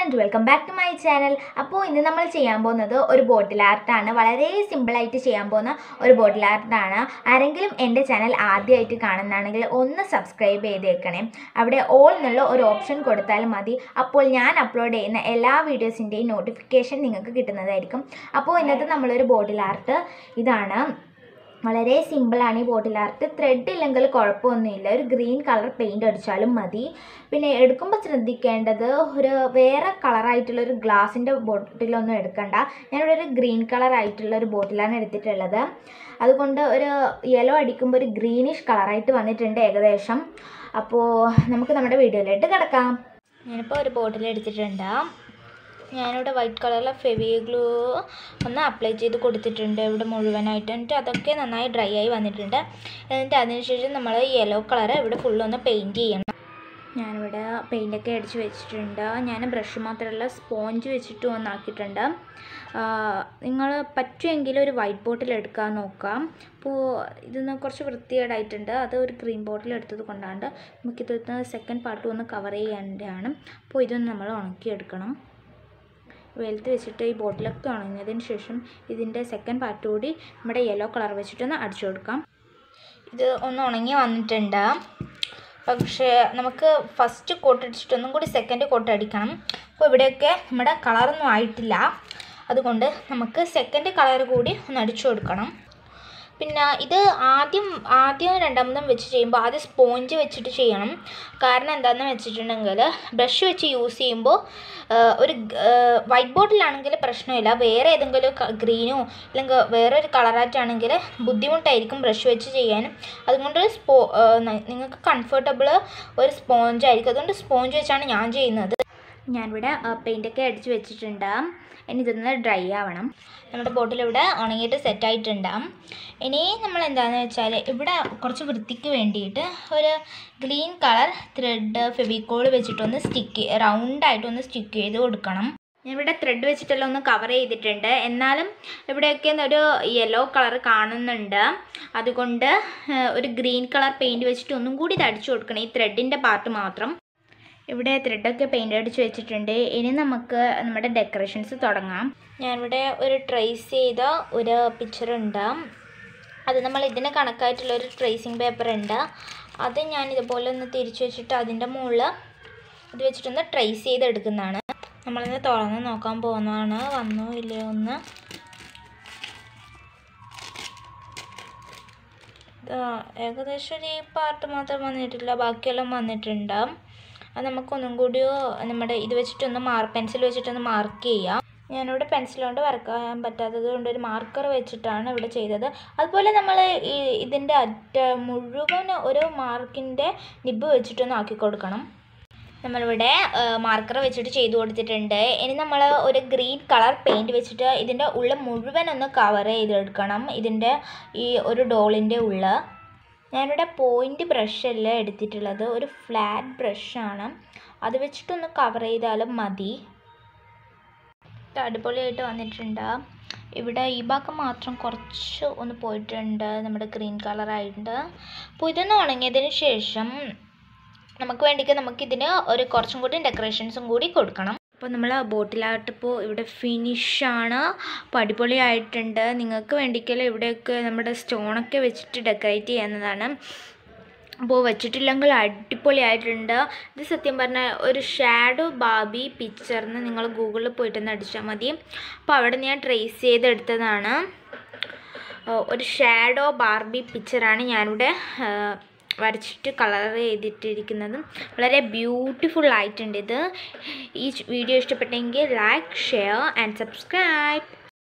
and welcome back to my channel അപ്പോൾ ഇന്ന് നമ്മൾ ചെയ്യാൻ പോകുന്നത് ഒരു ബോട്ടിൽ ആർട്ടാണ് വളരെ സിമ്പിളായിട്ട് ചെയ്യാൻ പോകുന്ന ഒരു ബോട്ടിൽ ആർട്ടാണ് ആരെങ്കിലും എൻ്റെ ചാനൽ ആദ്യമായിട്ട് കാണുന്നതാണെങ്കിൽ ഒന്ന് സബ്സ്ക്രൈബ് ചെയ്തേക്കണേ അവിടെ ഓൾ എന്നുള്ള ഒരു ഓപ്ഷൻ കൊടുത്താൽ മതി അപ്പോൾ ഞാൻ അപ്ലോഡ് ചെയ്യുന്ന എല്ലാ വീഡിയോസിൻ്റെയും നോട്ടിഫിക്കേഷൻ നിങ്ങൾക്ക് കിട്ടുന്നതായിരിക്കും അപ്പോൾ ഇന്നത്തെ നമ്മളൊരു ബോട്ടിൽ ആർട്ട് ഇതാണ് വളരെ സിമ്പിളാണ് ഈ ബോട്ടിൽ ആർട്ട് ത്രെഡ് ഇല്ലെങ്കിൽ കുഴപ്പമൊന്നുമില്ല ഒരു ഗ്രീൻ കളർ പെയിൻറ് അടിച്ചാലും മതി പിന്നെ എടുക്കുമ്പോൾ ശ്രദ്ധിക്കേണ്ടത് ഒരു വേറെ കളറായിട്ടുള്ള ഒരു ഗ്ലാസിൻ്റെ ബോട്ടിലൊന്നും എടുക്കണ്ട ഞാനിവിടെ ഒരു ഗ്രീൻ കളർ ആയിട്ടുള്ള ഒരു ബോട്ടിലാണ് എടുത്തിട്ടുള്ളത് അതുകൊണ്ട് ഒരു യെല്ലോ അടിക്കുമ്പോൾ ഒരു ഗ്രീനിഷ് കളറായിട്ട് വന്നിട്ടുണ്ട് ഏകദേശം അപ്പോൾ നമുക്ക് നമ്മുടെ വീഡിയോയിലോട്ട് കിടക്കാം ഞാനിപ്പോൾ ഒരു ബോട്ടിൽ എടുത്തിട്ടുണ്ട് ഞാനിവിടെ വൈറ്റ് കളറിലെ ഫെവി ഗ്ലൂ ഒന്ന് അപ്ലൈ ചെയ്ത് കൊടുത്തിട്ടുണ്ട് ഇവിടെ മുഴുവനായിട്ട് എന്നിട്ട് അതൊക്കെ നന്നായി ഡ്രൈ ആയി വന്നിട്ടുണ്ട് എന്നിട്ട് അതിനുശേഷം നമ്മൾ യെല്ലോ കളർ ഇവിടെ ഫുള്ളൊന്ന് പെയിൻറ്റ് ചെയ്യണം ഞാനിവിടെ പെയിൻ്റൊക്കെ അടിച്ച് വെച്ചിട്ടുണ്ട് ഞാൻ ബ്രഷ് മാത്രമല്ല സ്പോഞ്ച് വെച്ചിട്ട് ഒന്നാക്കിയിട്ടുണ്ട് നിങ്ങൾ പറ്റുമെങ്കിൽ ഒരു വൈറ്റ് ബോട്ടിൽ എടുക്കാൻ നോക്കാം അപ്പോൾ ഇതൊന്ന് കുറച്ച് വൃത്തികേടായിട്ടുണ്ട് അത് ഒരു ക്രീം ബോട്ടിൽ എടുത്തത് കൊണ്ടാണ് നമുക്കിത് സെക്കൻഡ് പാർട്ട് ഒന്ന് കവർ ചെയ്യേണ്ടതാണ് അപ്പോൾ ഇതൊന്ന് നമ്മൾ ഉണക്കിയെടുക്കണം വെയിലത്ത് വെച്ചിട്ട് ഈ ബോട്ടിലൊക്കെ ഉണങ്ങിയതിന് ശേഷം ഇതിൻ്റെ സെക്കൻഡ് പാർട്ട് കൂടി നമ്മുടെ യെല്ലോ കളർ വെച്ചിട്ടൊന്ന് അടിച്ചു കൊടുക്കാം ഇത് ഒന്ന് ഉണങ്ങി വന്നിട്ടുണ്ട് പക്ഷേ നമുക്ക് ഫസ്റ്റ് കോട്ട് അടിച്ചിട്ടൊന്നും കൂടി സെക്കൻഡ് കോട്ട് അടിക്കണം അപ്പോൾ ഇവിടെയൊക്കെ നമ്മുടെ കളറൊന്നും ആയിട്ടില്ല അതുകൊണ്ട് നമുക്ക് സെക്കൻഡ് കളർ കൂടി ഒന്ന് അടിച്ചു കൊടുക്കണം പിന്നെ ഇത് ആദ്യം ആദ്യം രണ്ടാമതും വെച്ച് ചെയ്യുമ്പോൾ ആദ്യം സ്പോഞ്ച് വെച്ചിട്ട് ചെയ്യണം കാരണം എന്താണെന്ന് വെച്ചിട്ടുണ്ടെങ്കിൽ ബ്രഷ് വെച്ച് യൂസ് ചെയ്യുമ്പോൾ ഒരു വൈറ്റ് ബോട്ടിലാണെങ്കിൽ പ്രശ്നമില്ല വേറെ ഏതെങ്കിലും ഗ്രീനോ അല്ലെങ്കിൽ വേറെ ഒരു കളറായിട്ടാണെങ്കിൽ ബുദ്ധിമുട്ടായിരിക്കും ബ്രഷ് വെച്ച് ചെയ്യാനും അതുകൊണ്ട് സ്പോ നിങ്ങൾക്ക് കംഫർട്ടബിൾ ഒരു സ്പോഞ്ച് ആയിരിക്കും അതുകൊണ്ട് സ്പോഞ്ച് വെച്ചാണ് ഞാൻ ചെയ്യുന്നത് ഞാനിവിടെ പെയിൻ്റൊക്കെ അടിച്ച് വെച്ചിട്ടുണ്ട് ഇനി ഇതൊന്ന് ഡ്രൈ ആവണം നമ്മുടെ ബോട്ടിൽ ഇവിടെ ഉണങ്ങിയിട്ട് സെറ്റായിട്ടുണ്ട് ഇനി നമ്മൾ എന്താണെന്ന് വെച്ചാൽ ഇവിടെ കുറച്ച് വൃത്തിക്ക് വേണ്ടിയിട്ട് ഒരു ഗ്രീൻ കളർ ത്രെഡ് ഫെവിക്കോൾ വെച്ചിട്ടൊന്ന് സ്റ്റിക്ക് റൗണ്ടായിട്ടൊന്ന് സ്റ്റിക്ക് ചെയ്ത് കൊടുക്കണം ഞാനിവിടെ ത്രെഡ് വെച്ചിട്ടെല്ലാം ഒന്ന് കവർ ചെയ്തിട്ടുണ്ട് എന്നാലും ഇവിടെയൊക്കെ ഒരു യെല്ലോ കളർ കാണുന്നുണ്ട് അതുകൊണ്ട് ഒരു ഗ്രീൻ കളർ പെയിൻറ് വെച്ചിട്ട് ഒന്നും കൂടി ഇത് അടിച്ചു കൊടുക്കണം ഈ ത്രെഡിൻ്റെ പാർട്ട് മാത്രം ഇവിടെ ത്രെഡൊക്കെ പെയിൻ്റ് അടിച്ച് വെച്ചിട്ടുണ്ട് ഇനി നമുക്ക് നമ്മുടെ ഡെക്കറേഷൻസ് തുടങ്ങാം ഞാനിവിടെ ഒരു ട്രേസ് ചെയ്ത ഒരു പിക്ചർ ഉണ്ട് അത് നമ്മൾ ഇതിന് കണക്കായിട്ടുള്ള ഒരു ട്രേസിങ് പേപ്പർ ഉണ്ട് അത് ഞാൻ ഇതുപോലെ ഒന്ന് തിരിച്ചു വെച്ചിട്ട് അതിൻ്റെ മുകളിൽ ഇത് വെച്ചിട്ടൊന്ന് ട്രേസ് ചെയ്തെടുക്കുന്നതാണ് നമ്മളിന്ന് തുറന്ന് നോക്കാൻ പോകുന്നതാണ് വന്നോ ഇല്ലയോ ഒന്ന് ഏകദേശം ഒരു ഈ പാർട്ട് മാത്രം വന്നിട്ടില്ല ബാക്കിയെല്ലാം വന്നിട്ടുണ്ട് അത് നമുക്കൊന്നും കൂടി നമ്മുടെ ഇത് വെച്ചിട്ടൊന്ന് മാർ പെൻസിൽ വെച്ചിട്ടൊന്ന് മാർക്ക് ചെയ്യാം ഞാനിവിടെ പെൻസിൽ കൊണ്ട് വരക്കാൻ പറ്റാത്തത് കൊണ്ട് ഒരു മാർക്കർ വെച്ചിട്ടാണ് ഇവിടെ ചെയ്തത് അതുപോലെ നമ്മൾ ഈ ഇതിൻ്റെ അറ്റ മുഴുവൻ ഒരു മാർക്കിൻ്റെ നിബ് വെച്ചിട്ടൊന്ന് ആക്കി കൊടുക്കണം നമ്മളിവിടെ മാർക്കർ വെച്ചിട്ട് ചെയ്തു കൊടുത്തിട്ടുണ്ട് ഇനി നമ്മൾ ഒരു ഗ്രീൻ കളർ പെയിൻറ് വെച്ചിട്ട് ഇതിൻ്റെ ഉള്ളിൽ മുഴുവൻ ഒന്ന് കവർ ചെയ്തെടുക്കണം ഇതിൻ്റെ ഈ ഒരു ഡോളിൻ്റെ ഉള്ളിൽ ഞാനിവിടെ പോയിൻ്റ് ബ്രഷല്ല എടുത്തിട്ടുള്ളത് ഒരു ഫ്ലാറ്റ് ബ്രഷാണ് അത് വെച്ചിട്ടൊന്ന് കവർ ചെയ്താലും മതി അടിപൊളിയായിട്ട് വന്നിട്ടുണ്ട് ഇവിടെ ഈ ഭാഗം മാത്രം കുറച്ച് ഒന്ന് പോയിട്ടുണ്ട് നമ്മുടെ ഗ്രീൻ കളറായിട്ടുണ്ട് അപ്പോൾ ഇതൊന്ന് ഉണങ്ങിയതിന് ശേഷം നമുക്ക് വേണ്ടിയിട്ട് നമുക്കിതിന് ഒരു കുറച്ചും കൂടി ഡെക്കറേഷൻസും കൂടി കൊടുക്കണം അപ്പോൾ നമ്മൾ ബോട്ടിലായിട്ട് ഇപ്പോൾ ഇവിടെ ഫിനിഷാണ് അപ്പോൾ അടിപൊളിയായിട്ടുണ്ട് നിങ്ങൾക്ക് വേണ്ടിക്കൽ ഇവിടെയൊക്കെ നമ്മുടെ സ്റ്റോണൊക്കെ വെച്ചിട്ട് ഡെക്കറേറ്റ് ചെയ്യുന്നതാണ് അപ്പോൾ വെച്ചിട്ടില്ലെങ്കിൽ അടിപൊളിയായിട്ടുണ്ട് ഇത് സത്യം പറഞ്ഞാൽ ഒരു ഷാഡോ ബാബി പിക്ചറിന് നിങ്ങൾ ഗൂഗിളിൽ പോയിട്ടൊന്ന് അടിച്ചാൽ മതി അപ്പോൾ അവിടെ ഞാൻ ട്രേസ് ചെയ്തെടുത്തതാണ് ഒരു ഷാഡോ ബാർബി പിക്ചറാണ് ഞാനിവിടെ വരച്ചിട്ട് കളർ ചെയ്തിട്ടിരിക്കുന്നത് വളരെ ബ്യൂട്ടിഫുൾ ആയിട്ടുണ്ട് ഇത് ഈ വീഡിയോ ഇഷ്ടപ്പെട്ടെങ്കിൽ ലൈക്ക് ഷെയർ ആൻഡ് സബ്സ്ക്രൈബ്